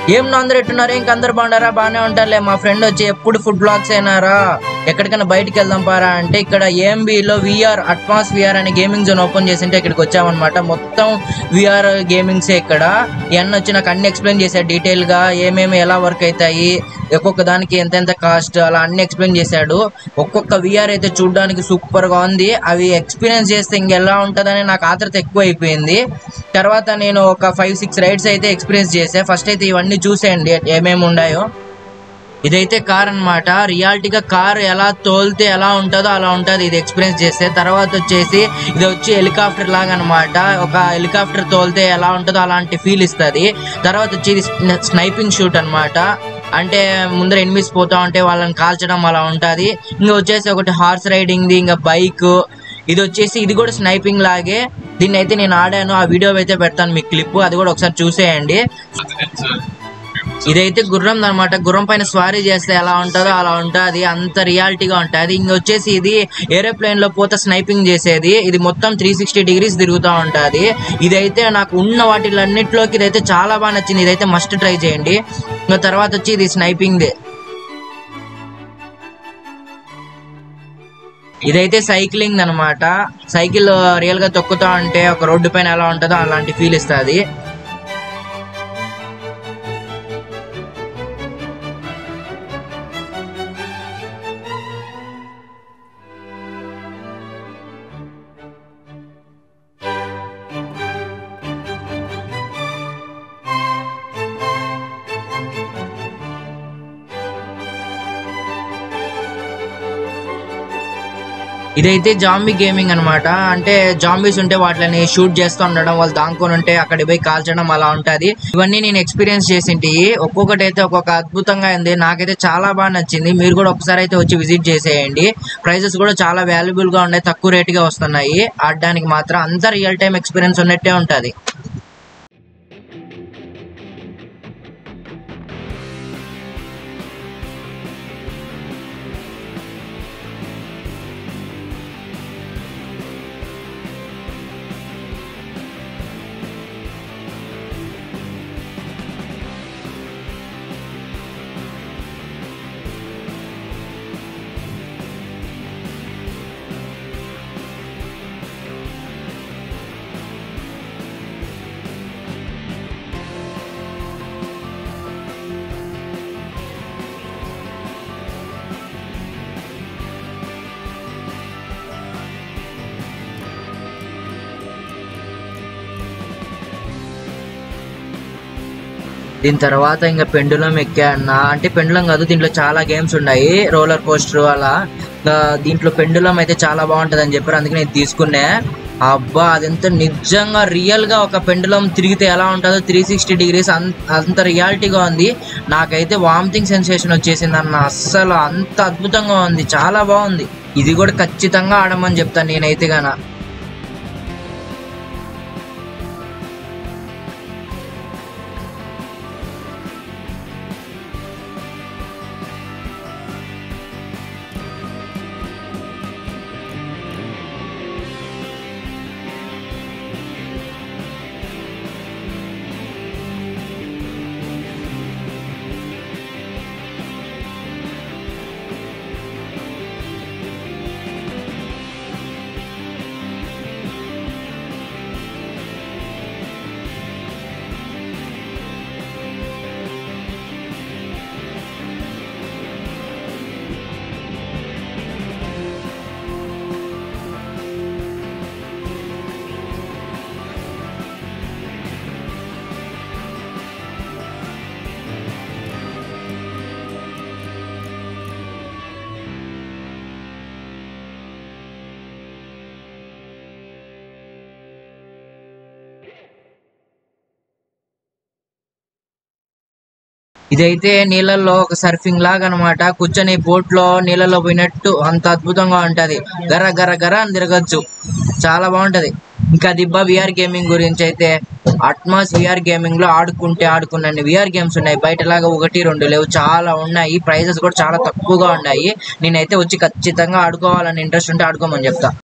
ఏం నా అందరు ఎట్టున్నారు ఇంక అందరు బాగున్నారా బాగానే ఉంటారులే మా ఫ్రెండ్ వచ్చి ఎప్పుడు ఫుడ్ బ్లాగ్స్ అయినారా ఎక్కడికైనా బయటికి వెళ్దాం పారా అంటే ఇక్కడ ఏఎంబిలో విఆర్ అట్మాస్ విఆర్ అనే గేమింగ్ జోన్ ఓపెన్ చేసింటే ఇక్కడికి వచ్చామన్నమాట మొత్తం విఆర్ గేమింగ్సే ఇక్కడ ఎన్న వచ్చి నాకు అన్ని ఎక్స్ప్లెయిన్ చేశాడు డీటెయిల్ గా ఏమేమి ఎలా వర్క్ అవుతాయి ఒక్కొక్క దానికి ఎంత ఎంత కాస్ట్ అలా అన్ని ఎక్స్ప్లెయిన్ చేశాడు ఒక్కొక్క విఆర్ అయితే చూడడానికి సూపర్ గా ఉంది అవి ఎక్స్పీరియన్స్ చేస్తే ఇంకెలా ఉంటుందని నాకు ఆత్రత ఎక్కువ అయిపోయింది తర్వాత నేను ఒక ఫైవ్ సిక్స్ రైడ్స్ అయితే ఎక్స్పీరియన్స్ చేసా ఫస్ట్ అయితే ఇవన్నీ చూసేయండి ఏమేమి ఉన్నాయో ఇదైతే కార్ అన్నమాట రియాలిటీగా కార్ ఎలా తోలితే ఎలా ఉంటుందో అలా ఉంటుంది ఇది ఎక్స్పీరియన్స్ చేస్తే తర్వాత వచ్చేసి ఇది వచ్చి హెలికాప్టర్ లాగా అనమాట ఒక హెలికాప్టర్ తోలితే ఎలా ఉంటుందో అలాంటి ఫీల్ ఇస్తుంది తర్వాత వచ్చి ఇది స్నైపింగ్ షూట్ అన్నమాట అంటే ముందర ఎనిమిస్ పోతా ఉంటే వాళ్ళని కాల్చడం అలా ఉంటుంది ఇంకా వచ్చేసి ఒకటి హార్స్ రైడింగ్ది ఇంకా బైక్ ఇది వచ్చేసి ఇది కూడా స్నైపింగ్ లాగే దీన్ని అయితే నేను ఆడాను ఆ వీడియో అయితే పెడతాను మీకు క్లిప్ అది కూడా ఒకసారి చూసేయండి ఇదైతే గుర్రం అనమాట గుర్రం పైన స్వారీ చేస్తే ఎలా ఉంటుందో అలా ఉంటుంది అంత రియాలిటీగా ఉంటుంది ఇంక వచ్చేసి ఇది ఏరోప్లేన్ లో పోతే స్నైపింగ్ చేసేది ఇది మొత్తం త్రీ సిక్స్టీ డిగ్రీస్ తిరుగుతూ ఉంటుంది ఇదైతే నాకు ఉన్న వాటిలన్నిటిలోకి ఇదైతే చాలా బాగా నచ్చింది ఇదైతే మస్ట్ ట్రై చేయండి ఇంకా తర్వాత వచ్చి ఇది స్నైపింగ్ ఇదైతే సైక్లింగ్ అనమాట సైకిల్ రియల్ గా తొక్కుతా ఉంటే ఒక రోడ్డు పైన ఎలా ఉంటుందో అలాంటి ఫీల్ ఇస్తుంది ఇదైతే జాంబీ గేమింగ్ అన్నమాట అంటే జాంబీస్ ఉంటే వాటిని షూట్ చేస్తూ ఉండడం వాళ్ళు దాంకొని ఉంటే అక్కడికి పోయి కాల్చడం అలా ఉంటది ఇవన్నీ నేను ఎక్స్పీరియన్స్ చేసింటి ఒక్కొక్కటి అయితే ఒక్కొక్క అద్భుతంగా ఉంది నాకైతే చాలా బాగా నచ్చింది మీరు కూడా ఒకసారి అయితే వచ్చి విజిట్ చేసేయండి ప్రైజెస్ కూడా చాలా వాల్యుబుల్ గా ఉన్నాయి తక్కువ రేట్ గా వస్తున్నాయి ఆడడానికి మాత్రం అంత రియల్ టైం ఎక్స్పీరియన్స్ ఉన్నట్టే ఉంటది దీని తర్వాత ఇంకా పెండులం ఎక్కాను అంటే పెండులం కాదు దీంట్లో చాలా గేమ్స్ ఉన్నాయి రోలర్ కోస్టర్ అలా ఇంకా దీంట్లో పెండులం అయితే చాలా బాగుంటది అని చెప్పారు అందుకే నేను తీసుకున్నా అబ్బా అదెంత నిజంగా రియల్ గా ఒక పెండులం తిరిగితే ఎలా ఉంటుందో త్రీ సిక్స్టీ డిగ్రీస్ అంత రియాలిటీగా ఉంది నాకైతే వామిటింగ్ సెన్సేషన్ వచ్చేసింది అన్న అస్సలు అంత అద్భుతంగా ఉంది చాలా బాగుంది ఇది కూడా ఖచ్చితంగా ఆడమని చెప్తాను నేనైతే గాన ఇదైతే నీళ్ళల్లో ఒక సర్ఫింగ్ లాగా అనమాట కూర్చొని బోట్ లో నీళ్ళలో పోయినట్టు అంత అద్భుతంగా ఉంటది గర గర గర అని తిరగచ్చు చాలా బాగుంటది ఇంకా దిబ్బా విఆర్ గేమింగ్ గురించి అయితే అట్మాస్ విఆర్ గేమింగ్ లో ఆడుకుంటే ఆడుకున్నన్ని విఆర్ గేమ్స్ ఉన్నాయి బయటలాగా ఒకటి రెండు లేవు చాలా ఉన్నాయి ప్రైజెస్ కూడా చాలా తక్కువగా ఉన్నాయి నేనైతే వచ్చి ఖచ్చితంగా ఆడుకోవాలని ఇంట్రెస్ట్ ఉంటే ఆడుకోమని చెప్తా